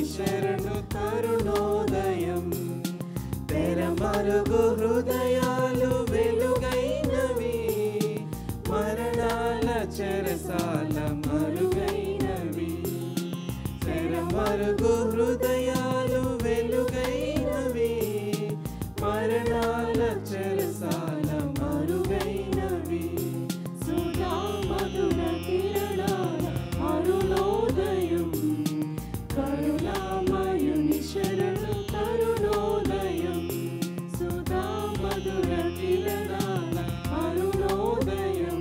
శరణు తరుణోదయం తెర మరుగు హృదయాలు వెలుగైనవి మరణాల చెరసాల మరుగైనవి తెర మరుగు హృదయాలు వెలుగైనవి మరణాల చెరసాల మరుగైనవి సుధా మధుర కిరణాల అరుణోదయం కరుణామయుని శరణు తరుణోదయం సుధా మధుర కిరణాల అరుణోదయం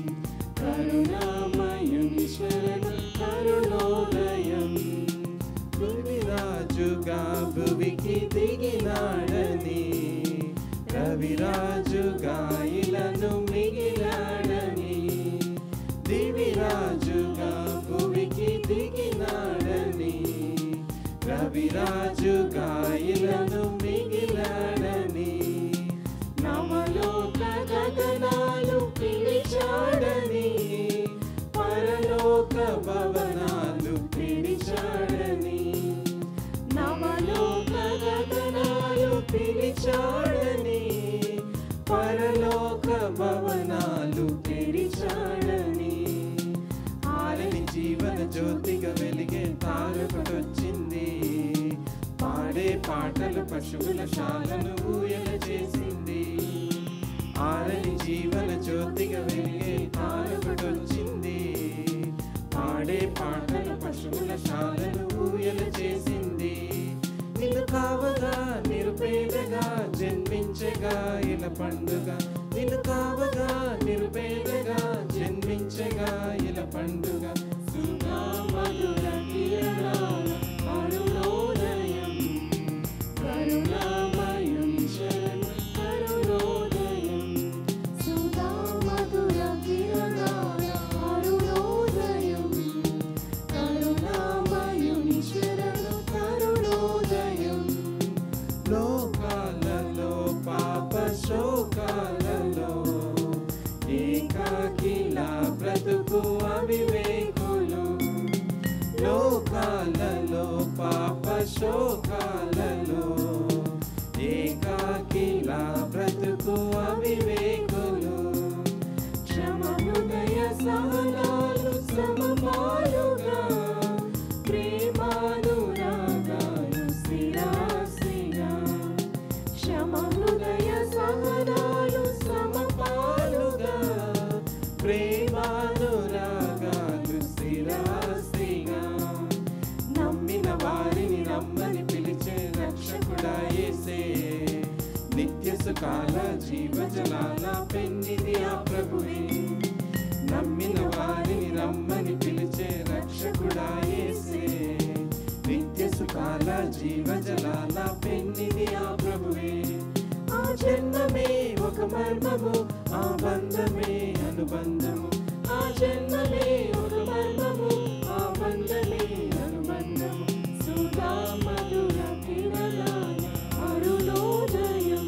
కరుణామయుని శరణు తరుణోదయం రవిరాజుగా భువికి దిగినాడని రవిరాజుగా ఇలను మిగిలాడని దివిరాజుగా భువికి దిగినాడని రవిరాజుగా ఇలను మిగిలాడని నవలోక గగనాలు పిలిచాడని పరలోక భవనాలు పిలిచాడని నవలోక గగనాలు పిలిచాడని పరలోక భవనాలు తెరిచాడని ఆరని జీవన జ్యోతిగా వెలిగే తారొకటొచ్చింది పాడే పాటలు పశువుల శాలను ఊయల చేసింది ఆరని జీవన జ్యోతిగా వెలిగే తారొకటొచ్చింది పాడే పాటలు పశువుల శాలను ఊయల చేసింది నిన్ను కావగా నిరుపేదగా జన్మించగా ఇలా పండుగ నిన్ను కావగా నిరుపేదగా జన్మించగా ఇలా పండుగ సుధా మధుర కిరణాల అరుణోదయం కరుణామయుని శరణు తరుణోదయం సుధా మధుర కిరణాల అరుణోదయం కరుణామయుని శరణు తరుణోదయం లోకాలలో పాప శోకాలలో ఏకాకిలా బ్రతుకు అవివేకులు లోకాలలో పాప శోకాలలో ఏకాకిలా బ్రతుకు అవివేకులు క్షమ హృదయ సహనాలు సమపాలుగా ప్రేమానురాగాలు స్థిరాసిగా క్షమ హృదయ సహనాలు సమపాలుగా ప్రేమానురాగాలు స్థిరాస్తిగా నమ్మిన వారిని నమ్మని పిలిచే రక్షకుడా యేసే నిత్య సుఖాల జీవజలాల పెన్నిది ఆ ప్రభువే నమ్మిన వారిని రమ్మని పిలిచే రక్షకుడా యేసే నిత్య సుఖాల జీవజలాల పెన్నిది ఆ ప్రభువే ఆ జన్మమే ఒక మర్మము ఆ బంధమే అనుబంధము ఆ జన్మమే ఒక మర్మము ఆ బంధమే అనుబంధము సుధా మధుర కిరణాల అరుణోదయం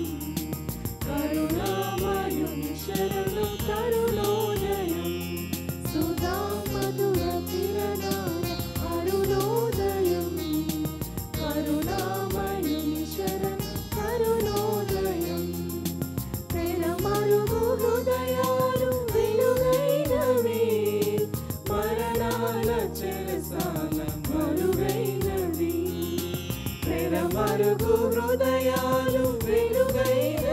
కరుణామయుని శరణు తరుణోదయం సుధా మధుర కిరణాల అరుణోదయం కరుణామయుని శరణు తరుణోదయం తెరమరుగు హృదయాలు వెలుగైనవి మరణాల చెరసాల మరుగైనవి తెరమరుగు హృదయాలు వెలుగైనవి